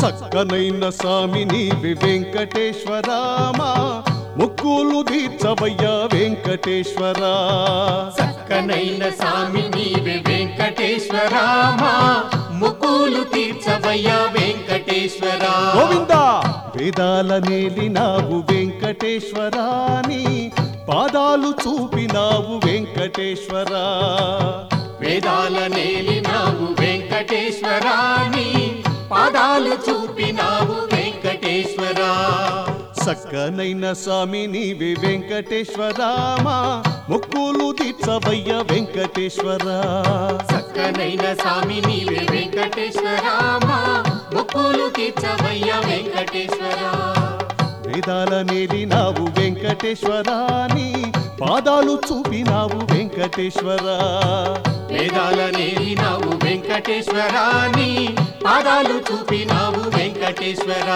సక్కనైన స్వామి నీవి వెంకటేశ్వరామా ముక్కులు తీర్చవయ్యా వెంకటేశ్వరా చక్కనైన స్వామి నీవే వెంకటేశ్వరామా ముక్కులు తీర్చవయ్యా వెంకటేశ్వరా గోవిందా వేదాల నేలినావు వెంకటేశ్వరాని పాదాలు చూపినావు వెంకటేశ్వరా వేదాల నేలినావు వెంకటేశ్వరాని పాదాలు చూపినావు వెంకటేశ్వరా సక్కనైన స్వామి నీవి వెంకటేశ్వరామా ముక్కులు తీర్చవయ్య వెంకటేశ్వరా చక్కనైన స్వామి నీవే వెంకటేశ్వరామా ముక్కులు తీర్చవయ్యా వెంకటేశ్వరా వేదాల నేలినావు వెంకటేశ్వరాని పాదాలు చూపినావు వెంకటేశ్వరా వేదాల నేలినావు వెంకటేశ్వరాని పాదాలు చూపినావు వెంకటేశ్వరా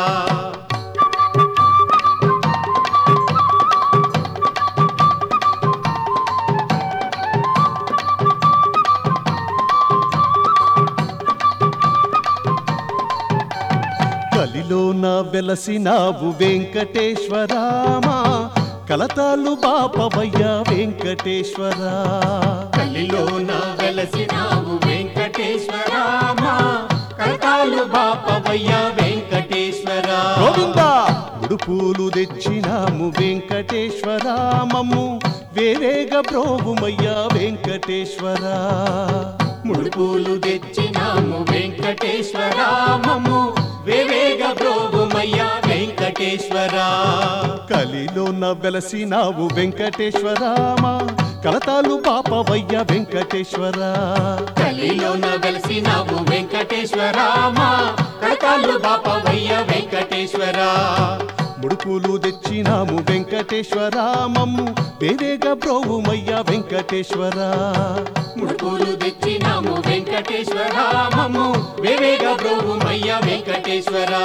కలిలో నా వెలసినావు వెంకటేశ్వరామా కలతాలు బాపవయ్యా వెంకటేశ్వరా కలిలో నా వెలసినావు వెంకటేశ్వరామా కరతాలు బాపవయ్యా వెంకటేశ్వరా గోవిందా ఉడుపులు తెచ్చినాము వెంకటేశ్వరామము వేరేగా బ్రోవుమయ్యా వెంకటేశ్వరా ముడుపులు తెచ్చినాము వెంకటేశ్వరామము వేవేగ బ్రోగుమయ్యా వెంకటేశ్వరా కలిలో నా వెలసినావు వెంకటేశ్వరామా కలతాలు బాపవయ్యా వెంకటేశ్వరా కలిలోన వెలసినావు వెంకటేశ్వరామా కరతాలు బాపవయ్యా వెంకటేశ్వరా ముడుపులు తెచ్చినాము వెంకటేశ్వరామము వేరేగా బ్రోవుమయ్యా వెంకటేశ్వరా ముడుపులు తెచ్చినాము వెంకటేశ్వరామము వేవేగ బ్రోగుమయ్యా వెంకటేశ్వరా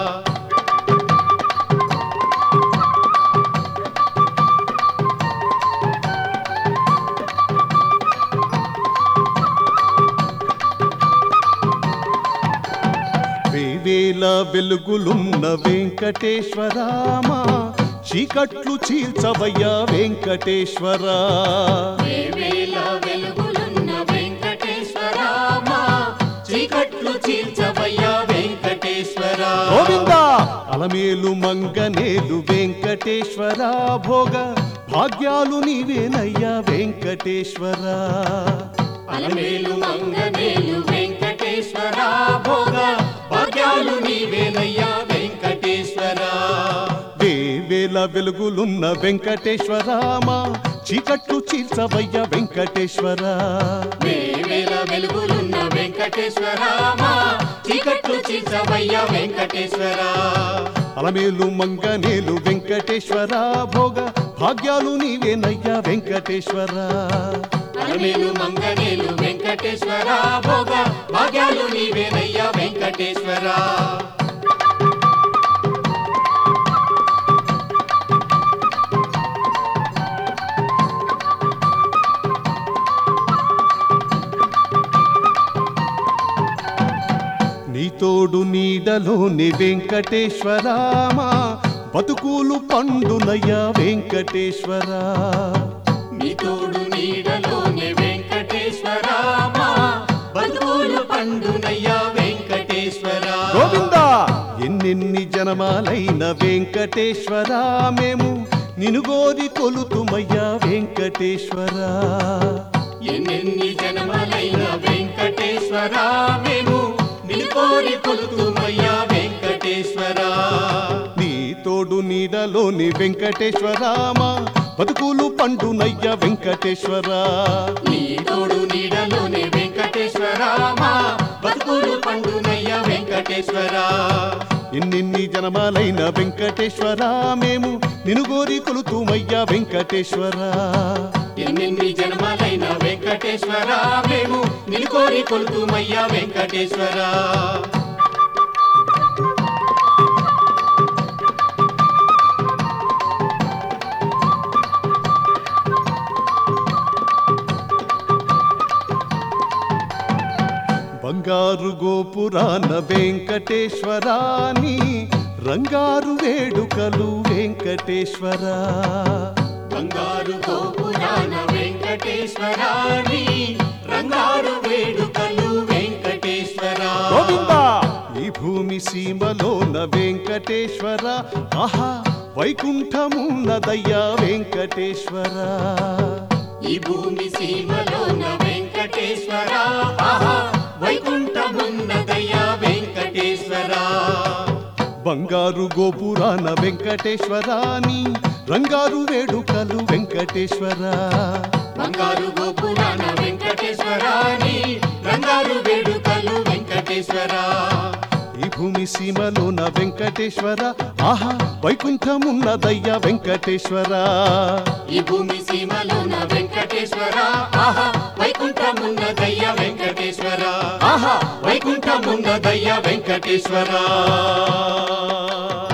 వేవేల వెలుగులున్న వెంకటేశ్వరామా చీకట్లు చీల్చవయ్యా వెంకటేశ్వరా వేవేల వెలుగులున్న వెంకటేశ్వరామా చీకట్లు చీల్చవయ్యా వెంకటేశ్వరా గోవిందా అలమేలు మంగనేలు వెంకటేశ్వరా భోగ భాగ్యాలు నీవేనయ్యా వెంకటేశ్వరా అలమేలు మంగనేలు వెంకటేశ్వరా భోగ భాగ్యాలు నీవేనయ్యా వెంకటేశ్వరా వేవేల వెలుగులున్న వెంకటేశ్వరామా చీకట్లు చీల్చవయ్యా వెంకటేశ్వరా వేవేల వెలుగులున్న వెంకటేశ్వరామా చీకట్లు చీల్చవయ్యా వెంకటేశ్వరా అలమేలు మంగనేలు వెంకటేశ్వరా భోగ భాగ్యాలు నీవేనయ్యా వెంకటేశ్వరా అలమేలు మంగనేలు వెంకటేశ్వరా భోగ భాగ్యాలు నీవేనయ్యా వెంకటేశ్వరా నీ తోడు నీడలోని వెంకటేశ్వరామా బతుకులు పండునయ్యా వెంకటేశ్వరా నీ తోడు నీడలోనే వెంకటేశ్వరామా బతుకులు పండునయ్యా వెంకటేశ్వరా గోవిందా ఎన్నెన్ని జనమాలైన వెంకటేశ్వరా మేము నిను గోరి కొలుతుమయ్యా వెంకటేశ్వరా ఎన్నెన్ని జన్మలైన వెంకటేశ్వరా మేము నిలుకోరి కొలుతుమయ్యా వెంకటేశ్వరా నీ తోడు నీడలోని వెంకటేశ్వరామా బతుకులు పండునయ్యా వెంకటేశ్వరా నీ తోడు నీడలోనే వెంకటేశ్వరామా బతుకులు పండునయ్యా వెంకటేశ్వరా ఎన్నెన్ని జనమాలైన వెంకటేశ్వరా మేము నిను గోరి కొలుతుమయ్యా వెంకటేశ్వరా ఎన్నెన్ని జన్మలైన వెంకటేశ్వరా మేము నిలుకోరి కొలుతుమయ్యా వెంకటేశ్వరా బంగారు గోపురాన వెంకటేశ్వరాని రంగారు వేడుకలు వెంకటేశ్వర బంగారు గోపురాన వెంకటేశ్వరాని రంగారు వేడుకలు వెంకటేశ్వర గోవిందా ఈ భూమి సీమలోన వెంకటేశ్వర ఆహా వైకుంఠమున్నదయ్యా వెంకటేశ్వర ఈ భూమి సీమలోన వెంకటేశ్వర ఆహా వైకుంఠమున్నదయ్యా వెంకటేశ్వర బంగారు గోపురాన వెంకటేశ్వరాని రంగారు వేడుకలు వెంకటేశ్వర బంగారు గోపురాన వెంకటేశ్వరాని రంగారు వేడుకలు వెంకటేశ్వర ఈ భూమి సీమలోన వెంకటేశ్వర ఆహా వైకుంఠమున్నదయ్యా వెంకటేశ్వర ఈ భూమి సీమలోన వెంకటేశ్వర ఆహా వైకుంఠమున్నదయ్య వెంకటేశ్వర ఆహా వైకుంఠమున్నదయ్య వెంకటేశ్వర